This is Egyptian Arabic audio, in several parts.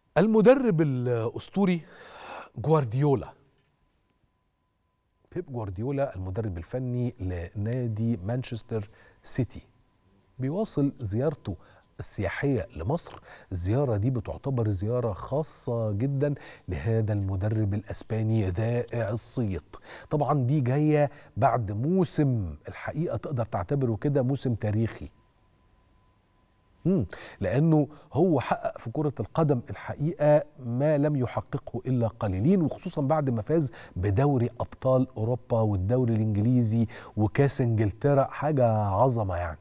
المدرب الاسطوري جوارديولا بيب جوارديولا المدرب الفني لنادي مانشستر سيتي بيواصل زيارته السياحية لمصر الزيارة دي بتعتبر زيارة خاصة جدا لهذا المدرب الأسباني ذائع الصيت طبعا دي جاية بعد موسم الحقيقة تقدر تعتبره كده موسم تاريخي مم. لانه هو حقق في كره القدم الحقيقه ما لم يحققه الا قليلين وخصوصا بعد ما فاز بدوري ابطال اوروبا والدوري الانجليزي وكاس انجلترا حاجه عظمه يعني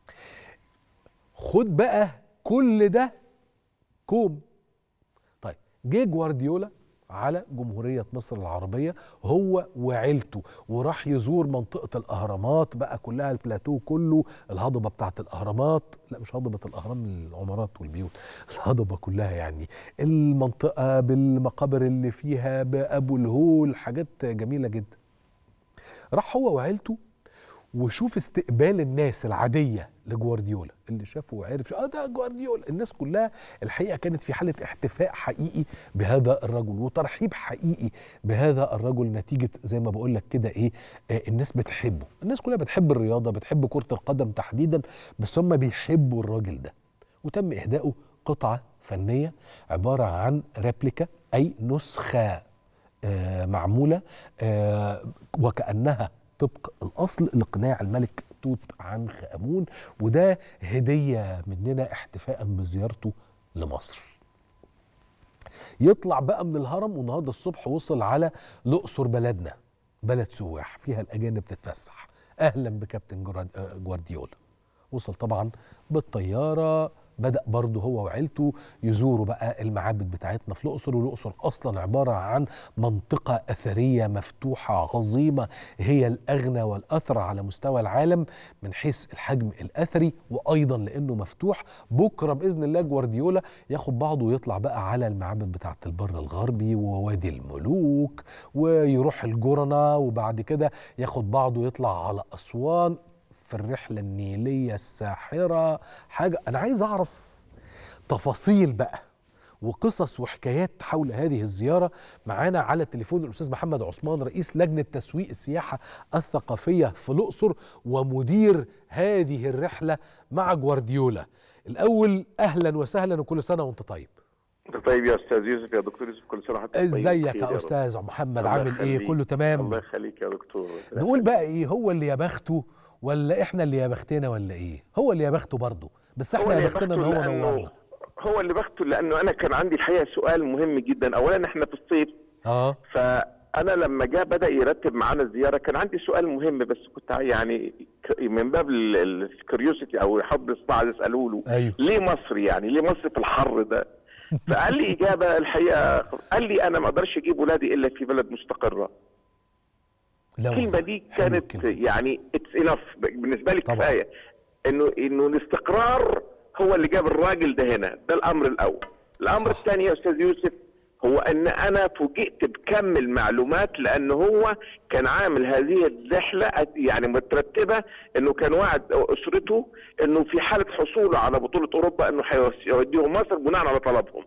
خد بقى كل ده كوم طيب جه جوارديولا على جمهورية مصر العربية هو وعيلته وراح يزور منطقة الأهرامات بقى كلها البلاتو كله الهضبة بتاعت الأهرامات لا مش هضبة الأهرام العمارات والبيوت الهضبة كلها يعني المنطقة بالمقابر اللي فيها بأبو الهول حاجات جميلة جدا راح هو وعيلته وشوف استقبال الناس العادية لجوارديولا اللي شافه وعرف اه ده جوارديولا الناس كلها الحقيقة كانت في حالة احتفاء حقيقي بهذا الرجل وترحيب حقيقي بهذا الرجل نتيجة زي ما بقول لك كده ايه آه الناس بتحبه الناس كلها بتحب الرياضة بتحب كرة القدم تحديدا بس هم بيحبوا الراجل ده وتم إهدائه قطعة فنية عبارة عن ريبليكا أي نسخة آه معمولة آه وكأنها طبق الأصل لقناع الملك توت عنخ آمون وده هدية مننا احتفاء بزيارته لمصر يطلع بقى من الهرم والنهارده الصبح وصل على الأقصر بلدنا بلد سواح فيها الأجانب تتفسح أهلا بكابتن جوارديولا وصل طبعا بالطيارة بدأ برضه هو وعيلته يزوروا بقى المعابد بتاعتنا في الأقصر والأقصر أصلا عبارة عن منطقة أثرية مفتوحة عظيمة هي الأغنى والأثرى على مستوى العالم من حيث الحجم الأثري وأيضا لأنه مفتوح بكرة بإذن الله جوارديولا ياخد بعضه ويطلع بقى على المعابد بتاعة البر الغربي ووادي الملوك ويروح الجرنة وبعد كده ياخد بعضه ويطلع على أسوان في الرحلة النيلية الساحرة حاجة أنا عايز أعرف تفاصيل بقى وقصص وحكايات حول هذه الزيارة معانا على التليفون الأستاذ محمد عثمان رئيس لجنة تسويق السياحة الثقافية في الأقصر ومدير هذه الرحلة مع جوارديولا الأول أهلا وسهلا وكل سنة وأنت طيب طيب يا استاذ يوسف يا دكتور يوسف كل سنه وحضرتك ازيك يا استاذ محمد عامل ايه كله تمام الله يخليك يا دكتور نقول بقى ايه هو اللي يا بخته ولا احنا اللي يا بختنا ولا ايه هو اللي يا بخته برضه بس احنا يا بختنا ان هو نورنا هو اللي بخته لانه انا كان عندي الحقيقه سؤال مهم جدا اولا احنا في الصيف اه فانا لما جاء بدا يرتب معانا الزياره كان عندي سؤال مهم بس كنت يعني من باب الكريوسيتي او حب الصباع اساله له أيوه. ليه مصر يعني ليه مصر في الحر ده فقال لي اجابه الحقيقه قال لي انا ما اقدرش اجيب ولادي الا في بلد مستقره الكلمه دي كانت يعني اتس انف بالنسبه لي كفايه انه انه الاستقرار هو اللي جاب الراجل ده هنا ده الامر الاول الامر صح. الثاني يا استاذ يوسف هو ان انا فوجئت بكم المعلومات لان هو كان عامل هذه الرحله يعني مترتبه انه كان وعد اسرته انه في حاله حصوله على بطوله اوروبا انه هيوديهم مصر بناء على طلبهم.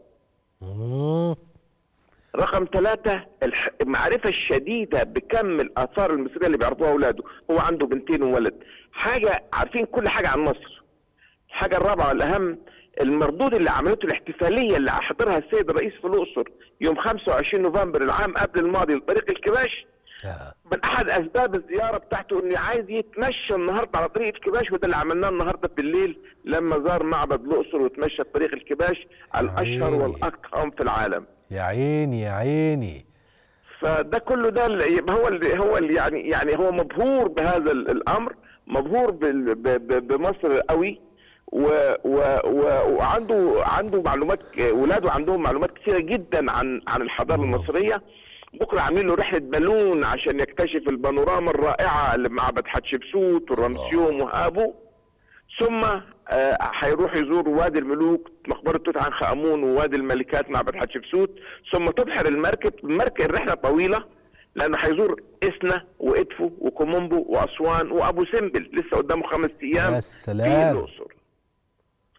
رقم ثلاثة المعرفة الشديدة بكم الآثار المصرية اللي بيعرضوها أولاده، هو عنده بنتين وولد، حاجة عارفين كل حاجة عن مصر. الحاجة الرابعة والأهم المردود اللي عملته الاحتفالية اللي حضرها السيد الرئيس في الأقصر يوم 25 نوفمبر العام قبل الماضي لطريق الكباش من أحد أسباب الزيارة بتاعته إنه عايز يتمشى النهاردة على طريق الكباش وده اللي عملناه النهاردة بالليل لما زار معبد الأقصر وتمشى طريق الكباش الأشهر والأضخم في العالم. يا عيني يا عيني فده كله ده اللي هو اللي هو اللي يعني يعني هو مبهور بهذا الامر مبهور بمصر قوي و و و وعنده عنده معلومات ولاده عندهم معلومات كثيره جدا عن عن الحضاره المصريه بكره عاملين له رحله بالون عشان يكتشف البانوراما الرائعه اللي معبد حتشبسوت والرمسيوم وابو ثم هيروح يزور وادي الملوك مقبره توت عنخ امون ووادي الملكات معبد حتشبسوت ثم تبحر المركب المركب الرحله طويله لانه هيزور اسنا وادفو وكومومبو واسوان وابو سمبل لسه قدامه خمس ايام يا سلام في الاقصر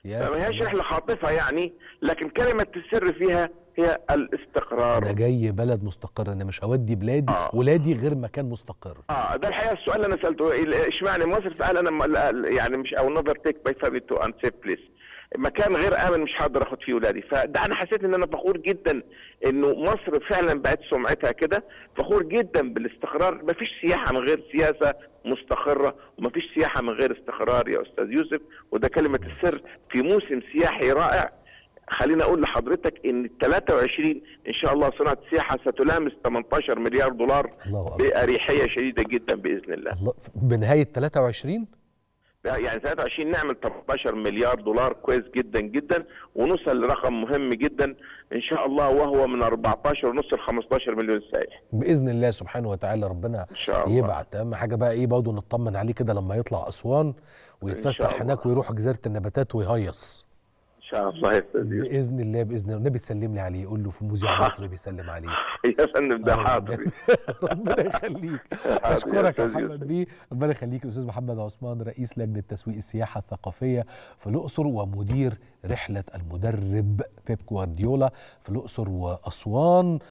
يا فما هيش سلام. رحله خاطفه يعني لكن كلمه السر فيها هي الاستقرار انا جاي بلد مستقر انا مش هودي بلادي آه. ولادي غير مكان مستقر اه ده الحقيقه السؤال اللي انا سالته إيه- اشمعنى مصر فقال انا م- لا- يعني مش او نظر تيك باي فاميلي تو ان سيف بليس مكان غير امن مش هقدر اخد فيه ولادي فده انا حسيت ان انا فخور جدا انه مصر فعلا بقت سمعتها كده فخور جدا بالاستقرار مفيش سياحه من غير سياسه مستقره ومفيش سياحه من غير استقرار يا استاذ يوسف وده كلمه السر في موسم سياحي رائع خليني اقول لحضرتك ان ال 23 ان شاء الله صناعه السياحه ستلامس 18 مليار دولار الله اكبر بأريحية شديدة جدا بإذن الله الله بنهايه 23 يعني 23 نعمل 18 مليار دولار كويس جدا جدا ونوصل لرقم مهم جدا إن شاء الله وهو من 14 ونص ل 15 مليون سائح باذن الله سبحانه وتعالى ربنا إن شاء الله يبعت اهم حاجه بقى ايه برضه نطمن عليه كده لما يطلع اسوان إن ويتفسح شاء هناك الله. ويروح جزيره النباتات ويهيص إن شاء الله يا أستاذ يوسف باذن الله باذن الله النبي تسلم لي عليه يقول له في موزيم مصر بيسلم عليه يا فندم ده آه، حاضر ربنا يخليك حاضر يا اشكرك يا أستاذ محمد يوسف. بيه ربنا يخليك الاستاذ محمد عثمان رئيس لجنه تسويق السياحه الثقافيه في الاقصر ومدير رحله المدرب بيب جوارديولا في الاقصر واسوان